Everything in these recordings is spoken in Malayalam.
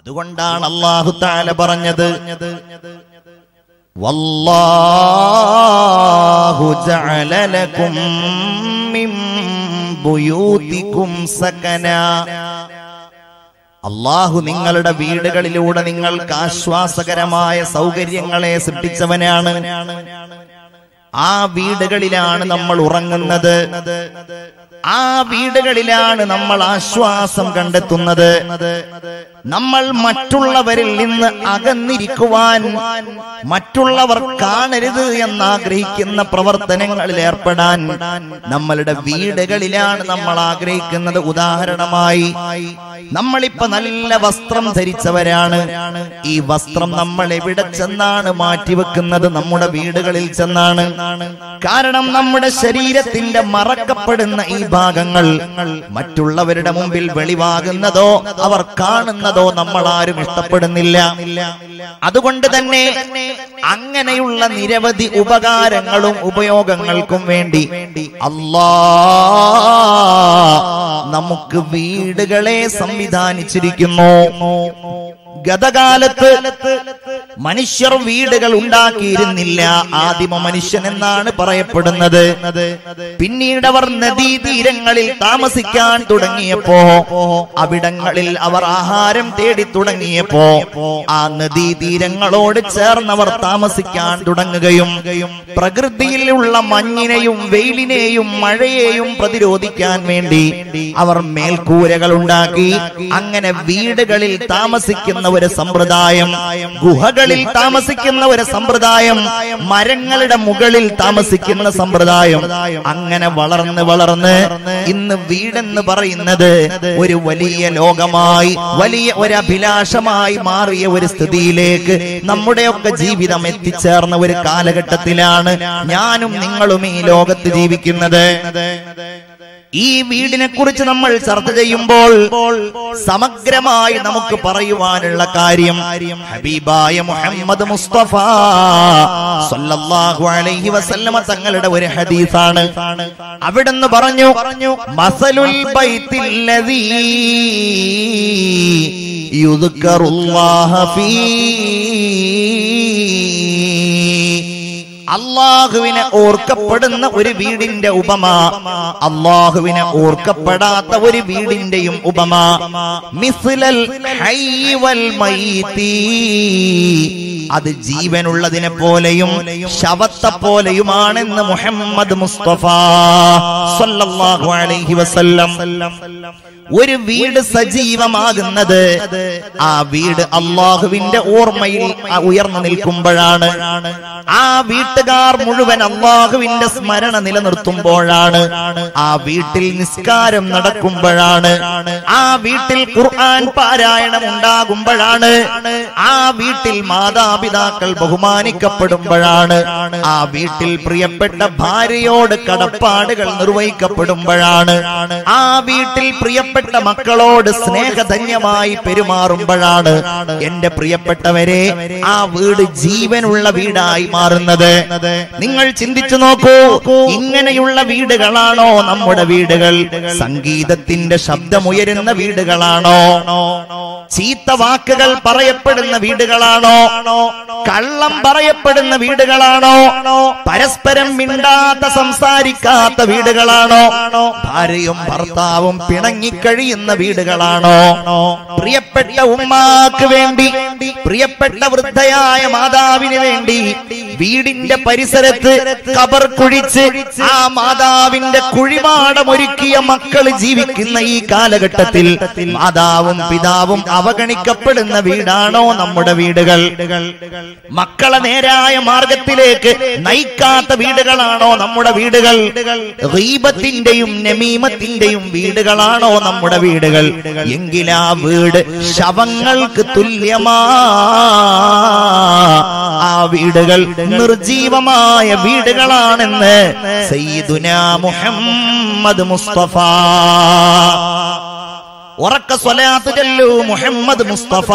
അതുകൊണ്ടാണ് അള്ളാഹു താല പറഞ്ഞത് വല്ലാഹു ജഅല ലക്കും മിൻ ബുയൂതികും സകന അള്ളാഹു നിങ്ങളുടെ വീടുകളിലൂടെ നിങ്ങൾക്ക് ആശ്വാസകരമായ സൗകര്യങ്ങളെ സൃഷ്ടിച്ചവനാണ് ആ വീടുകളിലാണ് നമ്മൾ ഉറങ്ങുന്നത് ആ വീടുകളിലാണ് നമ്മൾ ആശ്വാസം കണ്ടെത്തുന്നത് നമ്മൾ മറ്റുള്ളവരിൽ നിന്ന് അകന്നിരിക്കുവാൻ മറ്റുള്ളവർ കാണരുത് എന്നാഗ്രഹിക്കുന്ന പ്രവർത്തനങ്ങളിൽ ഏർപ്പെടാൻ നമ്മളുടെ വീടുകളിലാണ് നമ്മൾ ആഗ്രഹിക്കുന്നത് ഉദാഹരണമായി നമ്മളിപ്പോ നല്ല വസ്ത്രം ധരിച്ചവരാണ് ഈ വസ്ത്രം നമ്മൾ എവിടെ ചെന്നാണ് മാറ്റിവെക്കുന്നത് നമ്മുടെ വീടുകളിൽ ചെന്നാണ് കാരണം നമ്മുടെ ശരീരത്തിന്റെ മറക്കപ്പെടുന്ന ഈ ഭാഗങ്ങൾ മറ്റുള്ളവരുടെ മുമ്പിൽ വെളിവാകുന്നതോ അവർ കാണുന്നതോ നമ്മൾ ആരും ഇഷ്ടപ്പെടുന്നില്ല അതുകൊണ്ട് തന്നെ അങ്ങനെയുള്ള നിരവധി ഉപകാരങ്ങളും ഉപയോഗങ്ങൾക്കും വേണ്ടി അല്ലാ നമുക്ക് വീടുകളെ സംവിധാനിച്ചിരിക്കുന്നു ഗതകാലത്ത് മനുഷ്യർ വീടുകൾ ഉണ്ടാക്കിയിരുന്നില്ല ആദിമ മനുഷ്യൻ എന്നാണ് പറയപ്പെടുന്നത് പിന്നീട് അവർ നദീതീരങ്ങളിൽ താമസിക്കാൻ തുടങ്ങിയപ്പോ അവിടങ്ങളിൽ അവർ ആഹാരം തേടി തുടങ്ങിയപ്പോ ആ നദീതീരങ്ങളോട് ചേർന്നവർ താമസിക്കാൻ തുടങ്ങുകയും പ്രകൃതിയിലുള്ള മഞ്ഞിനെയും വെയിലിനെയും മഴയെയും പ്രതിരോധിക്കാൻ വേണ്ടി അവർ മേൽക്കൂരകൾ ഉണ്ടാക്കി അങ്ങനെ വീടുകളിൽ താമസിക്കുന്ന ഒരു സമ്പ്രദായം ഗുഹകളിൽ താമസിക്കുന്ന ഒരു സമ്പ്രദായം മരങ്ങളുടെ മുകളിൽ താമസിക്കുന്ന സമ്പ്രദായം അങ്ങനെ വളർന്ന് വളർന്ന് ഇന്ന് വീടെന്ന് പറയുന്നത് ഒരു വലിയ ലോകമായി വലിയ ഒരു അഭിലാഷമായി മാറിയ ഒരു സ്ഥിതിയിലേക്ക് നമ്മുടെയൊക്കെ ജീവിതം എത്തിച്ചേർന്ന ഒരു കാലഘട്ടത്തിലാണ് ഞാനും നിങ്ങളും ഈ ലോകത്ത് ജീവിക്കുന്നത് ഈ വീടിനെ കുറിച്ച് നമ്മൾ ചർച്ച ചെയ്യുമ്പോൾ സമഗ്രമായി നമുക്ക് പറയുവാനുള്ള കാര്യം ഹബീബായ മുഹമ്മദ് മുസ്തഫ സല്ലല്ലാഹു അലൈഹി വസല്ലമ തങ്ങളുടെ ഒരു ഹദീസാണ് അവിടുന്ന് പറഞ്ഞു മസലുൽ ബൈത്തില്ലദീ യുദ്കറുല്ലാഹ ഫീ അള്ളാഹുവിനെ ഓർക്കപ്പെടുന്ന ഒരു വീടിന്റെ ഉപമ അള്ളാഹുവിനെ ഓർക്കപ്പെടാത്ത ഒരു വീടിന്റെയും ഉപമ മിസ്ലൽ ഹയ്യി വൽ മയ്യിത്തി. അത് ജീവനുള്ളതിനെ പോലെയും ശവത്തെ പോലെയുമാണെന്ന് മുഹമ്മദ് മുസ്തഫ സല്ലല്ലാഹു അലൈഹി വസല്ലം ഒരു വീട് സജീവമാകുന്നത് ആ വീട് അള്ളാഹുവിന്റെ ഓർമ്മയിൽ ആ ഉയർന്നു നിൽക്കുമ്പോഴാണ് ആ വീട്ടുകാർ മുഴുവൻ അള്ളാഹുവിന്റെ സ്മരണ നിലനിർത്തുമ്പോഴാണ് ആ വീട്ടിൽ നിസ്കാരം നടക്കുമ്പോഴാണ് ആ വീട്ടിൽ ഖുർആൻ പാരായണം ഉണ്ടാകുമ്പോഴാണ് ആ വീട്ടിൽ മാതാപിതാക്കൾ ബഹുമാനിക്കപ്പെടുമ്പോഴാണ് ആ വീട്ടിൽ പ്രിയപ്പെട്ട ഭാര്യയോട് കടപ്പാടുകൾ നിർവഹിക്കപ്പെടുമ്പോഴാണ് ആ വീട്ടിൽ പ്രിയപ്പെട്ട മക്കളോട് സ്നേഹധന്യമായി പെരുമാറുമ്പോഴാണ് എന്റെ പ്രിയപ്പെട്ടവരെ ആ വീട് ജീവനുള്ള വീടായി മാറുന്നത് നിങ്ങൾ ചിന്തിച്ചു നോക്കൂ ഇങ്ങനെയുള്ള വീടുകളാണോ നമ്മുടെ വീടുകൾ സംഗീതത്തിന്റെ ശബ്ദമുയരുന്ന വീടുകളാണോ ചീത്ത വാക്കുകൾ പറയപ്പെടുന്ന വീടുകളാണോ കള്ളം പറയപ്പെടുന്ന വീടുകളാണോ പരസ്പരം മിണ്ടാത്ത സംസാരിക്കാത്ത വീടുകളാണോ ഭാര്യയും ഭർത്താവും പിണങ്ങിക്കഴിയുന്ന വീടുകളാണോ പ്രിയപ്പെട്ട ഉമ്മാക്ക് വേണ്ടി പ്രിയപ്പെട്ട വൃദ്ധയായ മാതാവിന് വേണ്ടി വീടിന്റെ പരിസരത്ത് കബർ കുഴിച്ച് ആ മാതാവിന്റെ കുഴിമാടമൊരുക്കിയ മക്കൾ ജീവിക്കുന്ന ഈ കാലഘട്ടത്തിൽ മാതാവും പിതാവും അവഗണിക്കപ്പെടുന്ന വീടാണോ നമ്മുടെ വീടുകൾ മക്കളെ നേരായ മാർഗത്തിലേക്ക് നയിക്കാത്ത വീടുകളാണോ നമ്മുടെ വീടുകൾ ഗീബത്തിന്റെയും നമീമത്തിന്റെയും വീടുകളാണോ നമ്മുടെ വീടുകൾ എങ്കിൽ ആ വീട് ശവങ്ങൾക്ക് തുല്യമാ ആ വീടുകൾ നിർജീവമായ വീടുകളാണെന്ന് സയ്യിദുന മുഹമ്മദ് മുസ്തഫ ഉറക്ക സ്വലാത്ത് ചൊല്ലൂ മുഹമ്മദ് മുസ്തഫ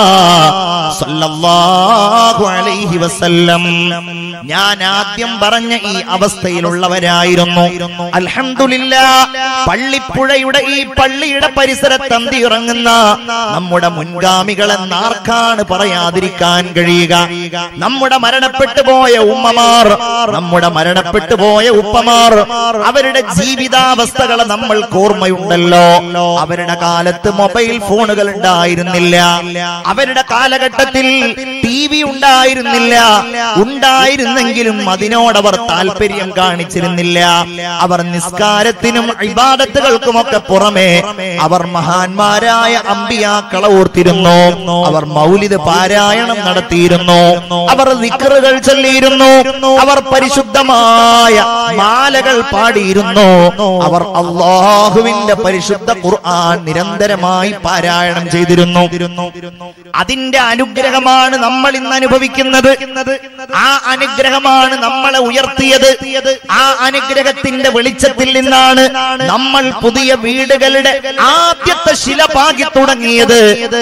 സല്ലല്ലാഹു അലൈഹി വസല്ലം ഞാൻ ആദ്യം പറഞ്ഞ ഈ അവസ്ഥയിലുള്ളവരായിരുന്നു അൽഹംദുലില്ലാ പള്ളിപ്പുഴയുടെ ഈ പള്ളിയുടെ പരിസരത്ത് അന്തി ഇറങ്ങുന്ന നമ്മുടെ മുൻഗാമികളെന്ന് ആർക്കാണ് പറയാതിരിക്കാൻ കഴിയുക നമ്മുടെ മരണപ്പെട്ടു പോയ ഉമ്മമാർ നമ്മുടെ മരണപ്പെട്ടു പോയ ഉപ്പമാർ അവരുടെ ജീവിതാവസ്ഥകളെ നമ്മൾക്ക് ഓർമ്മയുണ്ടല്ലോ അവരുടെ കാലത്ത് മൊബൈൽ ഫോണുകൾ ഉണ്ടായിരുന്നില്ല അവരുടെ കാലഘട്ടത്തിൽ ടി വി ഉണ്ടായിരുന്നില്ല ഉണ്ടായിരുന്നെങ്കിലും അതിനോടവർ താല്പര്യം കാണിച്ചിരുന്നില്ല അവർ നിസ്കാരത്തിനും ഇബാദത്തുകൾക്കുമൊക്കെ പുറമെ അവർ മഹാന്മാരായ അമ്പിയാക്കളെ ഓർത്തിരുന്നു അവർ മൗലിദ് പാരായണം നടത്തിയിരുന്നു അവർ നിക്കറുകൾ ചൊല്ലിയിരുന്നു അവർ പരിശുദ്ധമായ മാലകൾ പാടിയിരുന്നു അവർ അള്ളാഹുവിന്റെ പരിശുദ്ധ ഖുർആൻ നിരന്തരമായി പാരായണം ചെയ്തിരുന്നു അതിന്റെ അനുഗ്രഹമാണ് നമ്മൾ ഇന്ന് അനുഭവിക്കുന്നത് ആ അനുഗ്രഹമാണ് നമ്മളെ ഉയർത്തിയത് ആ അനുഗ്രഹത്തിന്റെ വെളിച്ചത്തിൽ നിന്നാണ് നമ്മൾ പുതിയ വീടുകളുടെ ആദ്യത്തെ ശില പാകി തുടങ്ങിയത്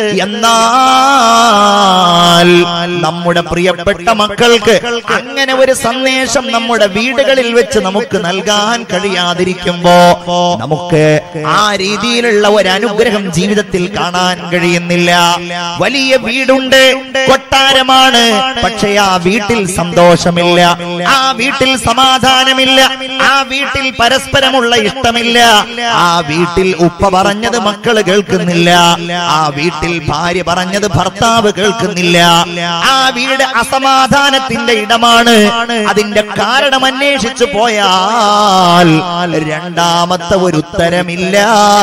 എന്നാൽ നമ്മുടെ പ്രിയപ്പെട്ട മക്കൾക്ക് അങ്ങനെ ഒരു സന്ദേശം നമ്മുടെ വീടുകളിൽ വെച്ച് നമുക്ക് നൽകാൻ കഴിയാതിരിക്കുമ്പോ നമുക്ക് ആ രീതിയിലുള്ള ഒരു അനുഗ്രഹം ജീവിതത്തിൽ കാണാൻ കഴിയുന്നില്ല വലിയ വീടുണ്ട് കൊട്ടാരമാണ് പക്ഷെ ആ വീട്ടിൽ സന്തോഷമില്ല ആ വീട്ടിൽ സമാധാനമില്ല ആ വീട്ടിൽ പരസ്പരമുള്ള ഇഷ്ടമില്ല ആ വീട്ടിൽ ഉപ്പ പറഞ്ഞത് മക്കള് കേൾക്കുന്നില്ല ആ വീട്ടിൽ ഭാര്യ പറഞ്ഞത് ഭർത്താവ് കേൾക്കുന്നില്ല ആ വീട് അസമാധാനത്തിന്റെ ഇടമാണ് അതിന്റെ കാരണം അന്വേഷിച്ചു പോയാൽ രണ്ടാമത്തെ ഒരു ഉത്തരമില്ല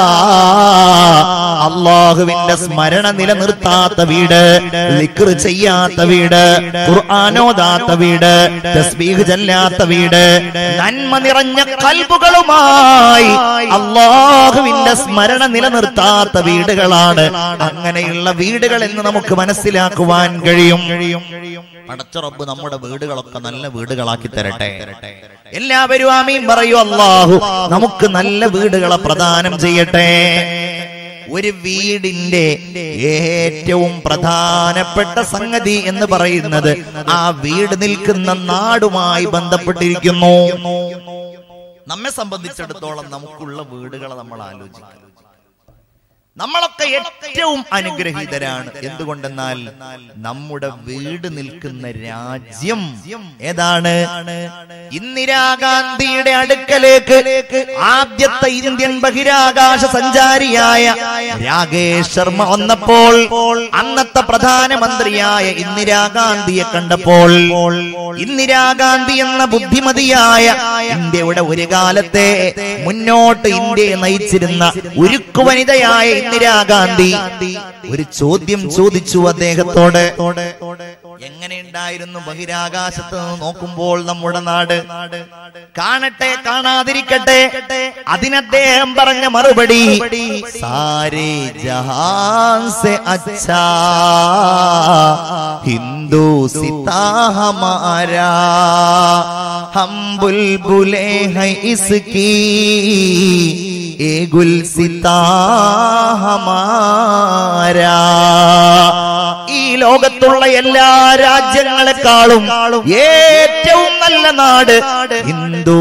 അള്ളാഹുവിന്റെ സ്മരണ നിലനിർത്താത്ത വീട് ലിക്ർ ചെയ്യാത്ത വീട് ഖുർആാനോദാത്ത വീട് തസ്ബീഹ് ചെല്ലാത്ത വീട് നന്മ നിറഞ്ഞ കൽബുകളുമായി അള്ളാഹുവിന്റെ സ്മരണ നിലനിർത്താത്ത വീടുകളാണ് അങ്ങനെയുള്ള വീടുകൾ എന്ന് നമുക്ക് മനസ്സിലാക്കുവാൻ കഴിയും പടച്ചറബ് നമ്മുടെ വീടുകളൊക്കെ നല്ല വീടുകളാക്കി തരട്ടെ എല്ലാവരും ആമീൻ പറയൂ അള്ളാഹു നമുക്ക് നല്ല വീടുകളെ പ്രദാനം ചെയ്യട്ടെ ഒരു വീടിന്റെ ഏറ്റവും പ്രധാനപ്പെട്ട സംഗതി എന്ന് പറയുന്നത് ആ വീട് നിൽക്കുന്ന നാടുമായി ബന്ധപ്പെട്ടിരിക്കുന്നു നമ്മെ സംബന്ധിച്ചിടത്തോളം നമുക്കുള്ള വീടുകളെ നമ്മൾ ആലോചിക്കണം നമ്മളൊക്കെ ഏറ്റവും അനുഗ്രഹീതരാണ് എന്തുകൊണ്ടെന്നാൽ നമ്മുടെ വീട് നിൽക്കുന്ന രാജ്യം ഏതാണ് ഇന്ദിരാഗാന്ധിയുടെ അടുക്കലേക്ക് ആദ്യത്തെ ഇന്ത്യൻ ബഹിരാകാശ സഞ്ചാരിയായ രാകേഷ് ശർമ്മ വന്നപ്പോൾ അന്നത്തെ പ്രധാനമന്ത്രിയായ ഇന്ദിരാഗാന്ധിയെ കണ്ടപ്പോൾ ഇന്ദിരാഗാന്ധി എന്ന ബുദ്ധിമതിയായ ഇന്ത്യയുടെ ഒരു കാലത്തെ മുന്നോട്ട് ഇന്ത്യയെ നയിച്ചിരുന്ന ഉരുക്കു വനിതയായ ഇന്ദിരാഗാന്ധി ഒരു ചോദ്യം ചോദിച്ചു അദ്ദേഹത്തോട് എങ്ങനെയുണ്ടായിരുന്നു ബഹിരാകാശത്ത് നിന്ന് നോക്കുമ്പോൾ നമ്മുടെ നാട് കാണട്ടെ കാണാതിരിക്കട്ടെ അതിനദ്ദേഹം പറഞ്ഞ മറുപടി സാരേ ജഹാൻ സെ അച്ഛാ ഹിന്ദു സിതാ ഹമാരാ हम बुलबुले हैं इसकी ए गुलसिता हमारा ഈ ലോകത്തുള്ള എല്ലാ രാജ്യങ്ങളെക്കാളും ഏറ്റവും നല്ല നാട് ഹിന്ദു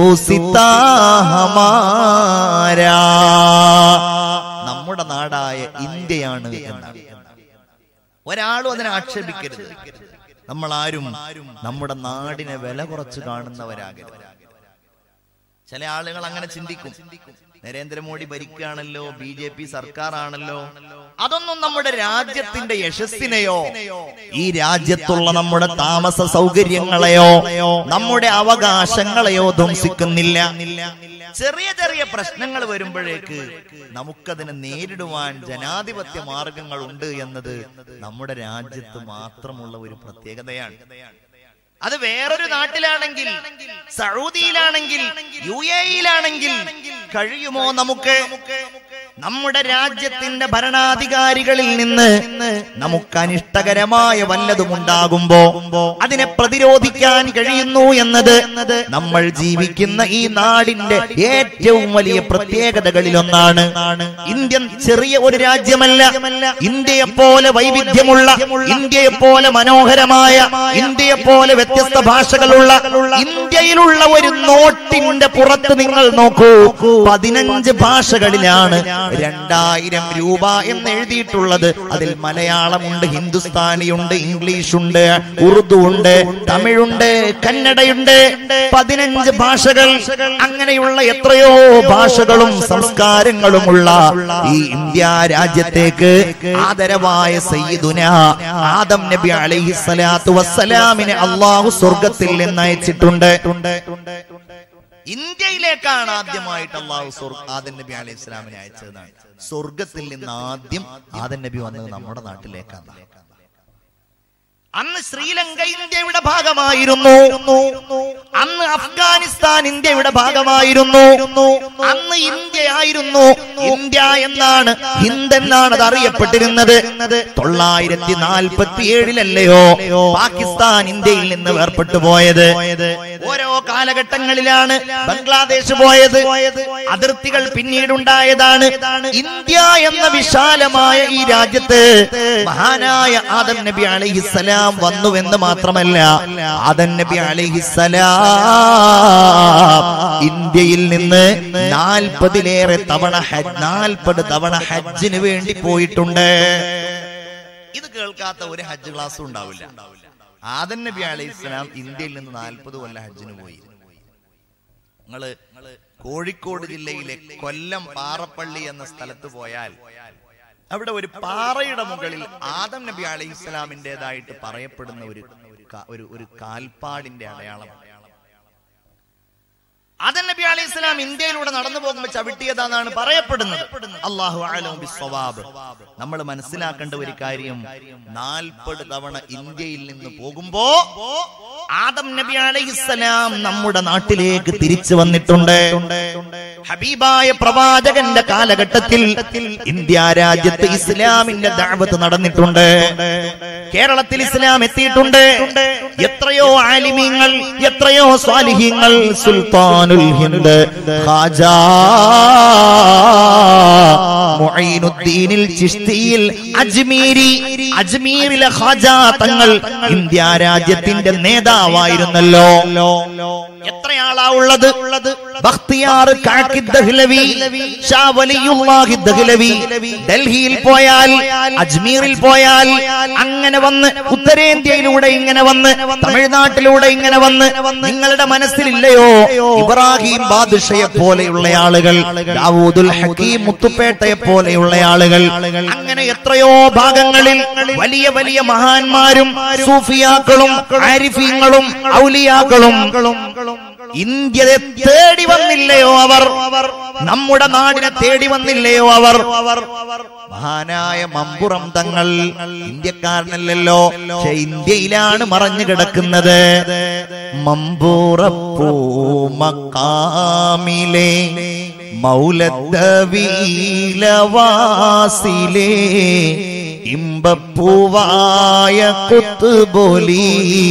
സിതാഹമാരാ നമ്മുടെ നാടായ ഇന്ത്യയാണ് എന്നാണ് ഒരാളും അതിനെ ആക്ഷേപിക്കരുത് നമ്മൾ ആരും നമ്മുടെ നാടിനെ വില കുറച്ച് കാണുന്നവരാകരുത് ചില ആളുകൾ അങ്ങനെ ചിന്തിക്കും നരേന്ദ്രമോദി ഭരിക്കുകയാണല്ലോ ബി ജെ പി സർക്കാരാണല്ലോ അതൊന്നും നമ്മുടെ രാജ്യത്തിന്റെ യശസ്സിനെയോ ഈ രാജ്യത്തുള്ള നമ്മുടെ താമസ സൗകര്യങ്ങളെയോ നമ്മുടെ അവകാശങ്ങളെയോ ധ്വംസിക്കുന്നില്ല ചെറിയ ചെറിയ പ്രശ്നങ്ങൾ വരുമ്പോഴേക്ക് നമുക്കതിനെ നേരിടുവാൻ ജനാധിപത്യ മാർഗങ്ങൾ ഉണ്ട് എന്നത് നമ്മുടെ രാജ്യത്ത് മാത്രമുള്ള ഒരു പ്രത്യേകതയാണ് അത് വേറൊരു നാട്ടിലാണെങ്കിൽ സൗദിയിലാണെങ്കിൽ യു എയിലാണെങ്കിൽ കഴിയുമോ നമുക്ക് നമ്മുടെ രാജ്യത്തിന്റെ ഭരണാധികാരികളിൽ നിന്ന് നമുക്ക് അനിഷ്ടകരമായ വല്ലതും ഉണ്ടാകുമ്പോ അതിനെ പ്രതിരോധിക്കാൻ കഴിയുന്നു എന്നത് നമ്മൾ ജീവിക്കുന്ന ഈ നാടിന്റെ ഏറ്റവും വലിയ പ്രത്യേകതകളിലൊന്നാണ് ഇന്ത്യൻ ചെറിയ ഒരു രാജ്യമല്ല ഇന്ത്യയെ പോലെ വൈവിധ്യമുള്ള ഇന്ത്യയെ പോലെ മനോഹരമായ ഇന്ത്യയെ പോലെ വ്യത്യസ്ത ഭാഷകളുള്ള ഇന്ത്യയിലുള്ള ഒരു നോട്ടിന്റെ പുറത്ത് നിങ്ങൾ നോക്കൂ പതിനഞ്ച് ഭാഷകളിലാണ് രണ്ടായിരം രൂപ എന്ന് എഴുതിയിട്ടുള്ളത് അതിൽ മലയാളമുണ്ട് ഹിന്ദുസ്ഥാനിയുണ്ട് ഇംഗ്ലീഷുണ്ട് ഉറുദു ഉണ്ട് തമിഴുണ്ട് കന്നഡയുണ്ട് പതിനഞ്ച് ഭാഷകൾ അങ്ങനെയുള്ള എത്രയോ ഭാഷകളും സംസ്കാരങ്ങളുമുള്ള ഈ ഇന്ത്യ രാജ്യത്തേക്ക് ആദരവായ സയ്യിദുന ആദം നബി അലൈഹി സ്വലാത്തു വസ്സലാമിനെ അള്ളാഹു സ്വർഗത്തിൽ നിന്ന് അയച്ചിട്ടുണ്ട് ഇന്ത്യയിലേക്കാണ് ആദ്യമായിട്ട് അള്ളാഹു സ്വർഗ ആദൻ നബി അലൈഹി ഇസ്ലാമിനെ അയച്ചതാണ് സ്വർഗത്തിൽ നിന്ന് ആദ്യം ആദൻ നബി വന്നത് നമ്മുടെ നാട്ടിലേക്കാണ് അന്ന് ശ്രീലങ്ക ഇന്ത്യയുടെ ഭാഗമായിരുന്നു അന്ന് അഫ്ഗാനിസ്ഥാൻ ഇന്ത്യയുടെ ഭാഗമായിരുന്നു അന്ന് ഇന്ത്യ ആയിരുന്നു ഇന്ത്യ എന്നാണ് ഹിന്ദ് എന്നാണ് അത് അറിയപ്പെട്ടിരുന്നത് തൊള്ളായിരത്തി നാൽപ്പത്തി ഏഴിലല്ലയോ പാകിസ്ഥാൻ ഇന്ത്യയിൽ നിന്ന് വേർപെട്ടു പോയത് ഓരോ കാലഘട്ടങ്ങളിലാണ് ബംഗ്ലാദേശ് പോയത് അതിർത്തികൾ പിന്നീടുണ്ടായതാണ് ഇന്ത്യ എന്ന വിശാലമായ ഈ രാജ്യത്ത് മഹാനായ ആദം നബി അലൈഹിസ്സലാം വന്നുവെന്ന് മാത്രമല്ല ആദം നബി അലൈഹിസ്സലാം ഇന്ത്യയിൽ നിന്ന് നാൽപ്പതിലേറെ തവണ ഹജ്ജ് നാൽപ്പത് തവണ ഹജ്ജിന് വേണ്ടി പോയിട്ടുണ്ട് ഇത് കേൾക്കാത്ത ഒരു ഹജ്ജ് ക്ലാസ്സും ഉണ്ടാവില്ല ആദൻ നബി അലൈഹി സ്വലാം ഇന്ത്യയിൽ നിന്ന് നാൽപ്പത് കൊല്ലം ഹജ്ജിന് പോയി നിങ്ങള് കോഴിക്കോട് ജില്ലയിലെ കൊല്ലം പാറപ്പള്ളി എന്ന സ്ഥലത്ത് പോയാൽ അവിടെ ഒരു പാറയുടെ മുകളിൽ ആദം നബി അലൈഹി സ്വലാമിൻ്റെതായിട്ട് പറയപ്പെടുന്ന ഒരു ക- ഒരു ഒരു കാൽപ്പാടിന്റെ അടയാളമാണ് ആദം നബി അലൈഹി സ്വലാം ഇന്ത്യയിലൂടെ നടന്നു പോകുമ്പോൾ ചവിട്ടിയതാണെന്നാണ് പറയപ്പെടുന്നത് അള്ളാഹു അലം ബിസ്സവാബ് നമ്മൾ മനസ്സിലാക്കേണ്ട ഒരു കാര്യം നാൽപ്പത് തവണ ഇന്ത്യയിൽ നിന്ന് പോകുമ്പോ ആദം നബി അലൈഹിസ്സലാം നമ്മുടെ നാട്ടിലേക്ക് തിരിച്ചു വന്നിട്ടുണ്ട് ഹബീബായ പ്രവാചകന്റെ കാലഘട്ടത്തിൽ ഇന്ത്യ രാജ്യത്ത് ഇസ്ലാമിന്റെ ദഅവത്ത് നടന്നിട്ടുണ്ട് കേരളത്തിൽ ഇസ്ലാം എത്തിയിട്ടുണ്ട് എത്രയോ ആലിമീങ്ങൾ എത്രയോ സ്വാലിഹീങ്ങൾ സുൽത്താനുൽ ഹിന്ദ് ഖാജാ മുഈനുദ്ദീനിൽ ചിശ്തിയിൽ അജ്മീരി അജ്മീറിലെ ഖാജാ തങ്ങൾ ഇന്ത്യ രാജ്യത്തിന്റെ നേതാവായിരുന്നല്ലോ എത്രയാളാ ഉള്ളത് ബഖ്തിയാർ കാക്കി ദഹ്ലവി ഷാ വലിയുല്ലാഹി ദഹ്ലവി ഡൽഹിയിൽ പോയാൽ അജ്മീറിൽ പോയാൽ അങ്ങനെ വന്ന് ഉത്തരേന്ത്യയിലൂടെ ഇങ്ങനെ വന്ന് തമിഴ്നാട്ടിലൂടെ ഇങ്ങനെ വന്ന് നിങ്ങളുടെ മനസ്സിലില്ലയോ ഇബ്രാഹിം ബാദുഷയെ പോലെയുള്ള ആളുകൾ ദാവൂദുൽ ഹക്കീം മുത്തുപേട്ടയെ പോലെയുള്ള ആളുകൾ അങ്ങനെ എത്രയോ ഭാഗങ്ങളിൽ വലിയ വലിയ മഹാന്മാരും സൂഫിയാക്കളും ആരിഫീങ്ങളും ഔലിയാക്കളും ഇന്ത്യയെ തേടി വന്നില്ലയോ അവർ നമ്മുടെ നാടിനെ തേടി വന്നില്ലയോ അവർ മഹാനായ മമ്പുറം തങ്ങൾ ഇന്ത്യക്കാരനല്ലല്ലോ പക്ഷെ ഇന്ത്യയിലാണ് മറഞ്ഞു കിടക്കുന്നത് മമ്പൂറപ്പൂ മക്കാമിലെ മൗലദ്ദവീലവാസിലേ ഇമ്പപ്പൂവായ കുത്തുബോലി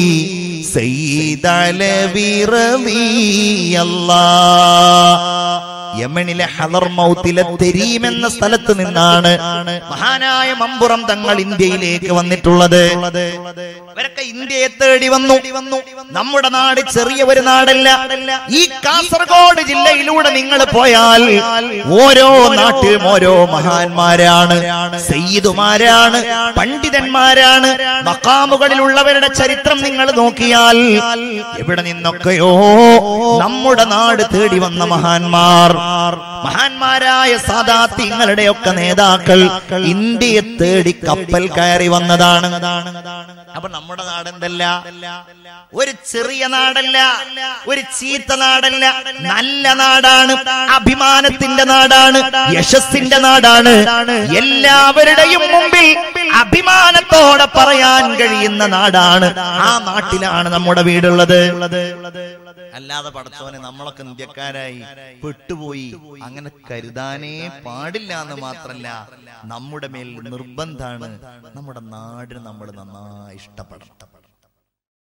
യമനിലെ ഹലർ മൗത്തിലെ തെരീം എന്ന സ്ഥലത്ത് നിന്നാണ് മഹാനായ മമ്പുറം തങ്ങൾ ഇന്ത്യയിലേക്ക് വന്നിട്ടുള്ളത് അവരൊക്കെ ഇന്ത്യയെ തേടി വന്നു നമ്മുടെ നാട് ചെറിയ ഒരു നാടല്ല ഈ കാസർഗോഡ് ജില്ലയിലൂടെ നിങ്ങൾ പോയാൽ ഓരോ നാട്ടിലും ഓരോ മഹാന്മാരാണ് സയ്യിദുമാരാണ് പണ്ഡിതന്മാരാണ് മക്കാമുകളിലുള്ളവരുടെ ചരിത്രം നിങ്ങൾ നോക്കിയാൽ എവിടെ നിന്നൊക്കെയോ നമ്മുടെ നാട് തേടി വന്ന മഹാന്മാർ മഹാന്മാരായ സാദാത്യങ്ങളുടെ ഒക്കെ നേതാക്കൾ ഇന്ത്യയെ തേടി കപ്പൽ കയറി വന്നതാണ് അപ്പൊ നമ്മുടെ നാടെന്തല്ല ഒരു ചെറിയ നാടല്ല ഒരു ചീത്ത നാടല്ല നല്ല നാടാണ് അഭിമാനത്തിന്റെ നാടാണ് യശസ്സിന്റെ നാടാണ് എല്ലാവരുടെയും മുമ്പിൽ അഭിമാനത്തോടെ പറയാൻ കഴിയുന്ന നാടാണ് ആ നാട്ടിലാണ് നമ്മുടെ വീടുള്ളത് അല്ലാതെ പടച്ചോനെ നമ്മളൊക്കെ ഇന്ത്യക്കാരായി പെട്ടുപോയി അങ്ങനെ കരുതാനേ പാടില്ല എന്ന് മാത്രല്ല നമ്മുടെ മേൽ നിർബന്ധാണ് നമ്മുടെ നാടിന് നമ്മൾ നന്നായി ഇഷ്ടപ്പെടണം